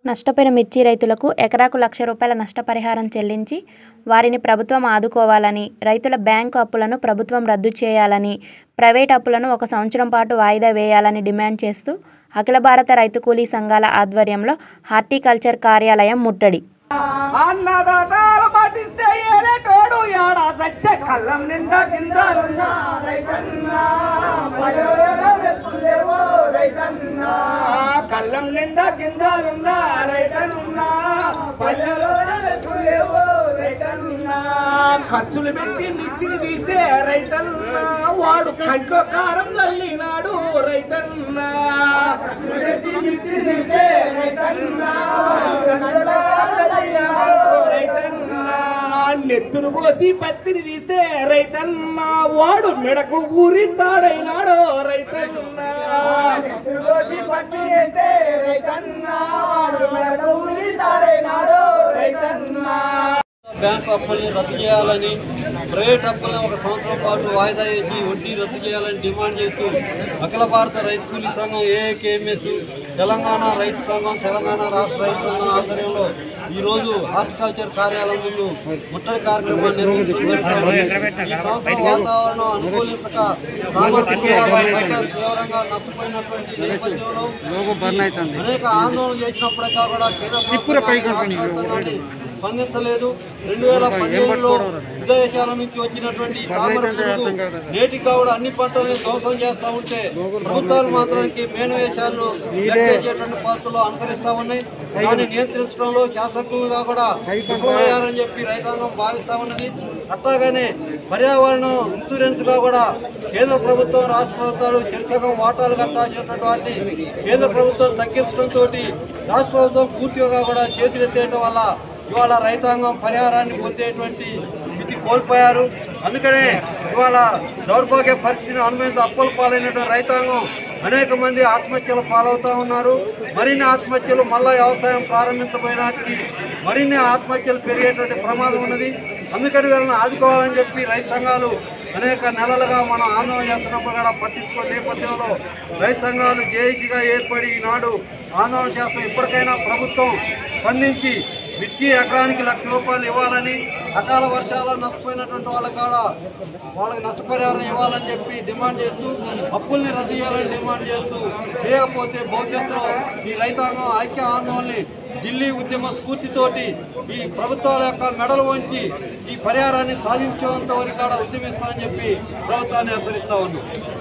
నష్టపోయిన మిర్చి రైతులకు ఎకరాకు లక్ష రూపాయల నష్టపరిహారం చెల్లించి వారిని ప్రభుత్వం ఆదుకోవాలని రైతుల బ్యాంకు అప్పులను ప్రభుత్వం రద్దు చేయాలని ప్రైవేట్ అప్పులను ఒక సంవత్సరం పాటు వాయిదా వేయాలని డిమాండ్ చేస్తూ అఖిల భారత రైతు కూలీ సంఘాల ఆధ్వర్యంలో హార్టికల్చర్ కార్యాలయం ముట్టడి అన్నదాతాలు పట్టిస్తే ఏలేటోడు యాడా సత్య కళ్ళం నిండా కిందాలున్నా రైతన్నా పదవేల వెతుకులేవో రైతన్నా కళ్ళం నిండా కిందాలున్నా రైతన్నా పల్లెలోన వెతుకులేవో రైతన్నా ఖర్చులు పెట్టి మిర్చిని తీస్తే రైతన్నా వాడు కంట్లో కారం చల్లినాడు రైతన్నా ఖర్చులు పెట్టి మిర్చిని తీస్తే రైతన్నా నెత్తురు పోసి పత్తిని తీస్తే రైతన్నా వాడు మెడకు ఊరి తాడైనాడు రైతన్నా నెత్తురు పోసి పత్తి తీస్తే రైతన్నా వాడు మెడకు ఊరి తాడైనాడు రైతన్నా బ్యాంకు అప్పుల్ని రద్దు చేయాలని ప్రైవేట్ అప్పుల్ని ఒక సంవత్సరం పాటు వాయిదా వేసి వడ్డీ రద్దు చేయాలని డిమాండ్ చేస్తూ అఖిల భారత రైతు కూలీ సంఘం ఏఏకేఎంఎస్ తెలంగాణ రైతు సంఘం తెలంగాణ రాష్ట్ర రైతు సంఘం ఆధ్వర్యంలో ఈరోజు హార్టికల్చర్ కార్యాలయం ముందు ముట్టడి కార్యక్రమాన్ని నిర్వహించడం ఈ సంవత్సరం వాతావరణం అనుకూలించక కామర్స్ కుటుంబాల పంట తీవ్రంగా నష్టపోయినటువంటి నేపథ్యంలో అనేక ఆందోళన చేసినప్పటికీ కూడా కేంద్ర ప్రభుత్వం కానీ, రాష్ట్ర ప్రభుత్వం కానీ స్పందించలేదు రెండు వేల పదిహేనులో విదేశాల నుంచి వచ్చినటువంటి ఈ తామర పురుగు నేటికి కూడా అన్ని పంటల్ని ధ్వంసం చేస్తా ఉంటే ప్రభుత్వాలు మాత్రానికి మేనవేశాలను లెక్కేసేటువంటి పద్ధతులు అనుసరిస్తా ఉన్నాయి దాన్ని నియంత్రించడంలో శాస్త్రజ్ఞులుగా కూడా విఫలమయ్యారని చెప్పి రైతాంగం భావిస్తా ఉన్నది అట్లాగనే పర్యావరణం ఇన్సూరెన్స్ గా కూడా కేంద్ర ప్రభుత్వం రాష్ట్ర ప్రభుత్వాలు చెరుసగం వాటాలు కట్టాల్సినటువంటి వాటిని కేంద్ర ప్రభుత్వం తగ్గించడంతో రాష్ట్ర ప్రభుత్వం పూర్తిగా కూడా చేతులెత్తేయడం వల్ల ఇవాళ రైతాంగం పరిహారాన్ని పొందేటువంటి స్థితి కోల్పోయారు అందుకనే ఇవాళ దౌర్భాగ్య పరిస్థితిని అనుభవించి అప్పుల పాలైనటువంటి రైతాంగం అనేక మంది ఆత్మహత్యలు పాలవుతా ఉన్నారు మరిన్ని ఆత్మహత్యలు మళ్ళా వ్యవసాయం ప్రారంభించబోయినాటికి మరిన్ని ఆత్మహత్యలు పెరిగేటువంటి ప్రమాదం ఉన్నది అందుకని వీళ్ళని ఆదుకోవాలని చెప్పి రైతు సంఘాలు అనేక నెలలుగా మనం ఆందోళన చేస్తున్నప్పుడు కూడా పట్టించుకునే నేపథ్యంలో రైతు సంఘాలు జేఏసీగా ఏర్పడి ఈనాడు ఆందోళన చేస్తాం ఇప్పటికైనా ప్రభుత్వం స్పందించి మిర్చి ఎకరానికి లక్ష రూపాయలు ఇవ్వాలని అకాల వర్షాలు నష్టపోయినటువంటి వాళ్ళకి కూడా వాళ్ళకి నష్టపరిహారం ఇవ్వాలని చెప్పి డిమాండ్ చేస్తూ అప్పుల్ని రద్దు చేయాలని డిమాండ్ చేస్తూ చేయకపోతే భవిష్యత్తులో ఈ రైతాంగం ఐక్య ఆందోళనని ఢిల్లీ ఉద్యమ స్ఫూర్తితోటి ఈ ప్రభుత్వాల యొక్క మెడలు వంచి ఈ పరిహారాన్ని సాధించేంత వరకు కూడా ఉద్యమిస్తామని చెప్పి ప్రభుత్వాన్ని హెచ్చరిస్తా ఉన్నాం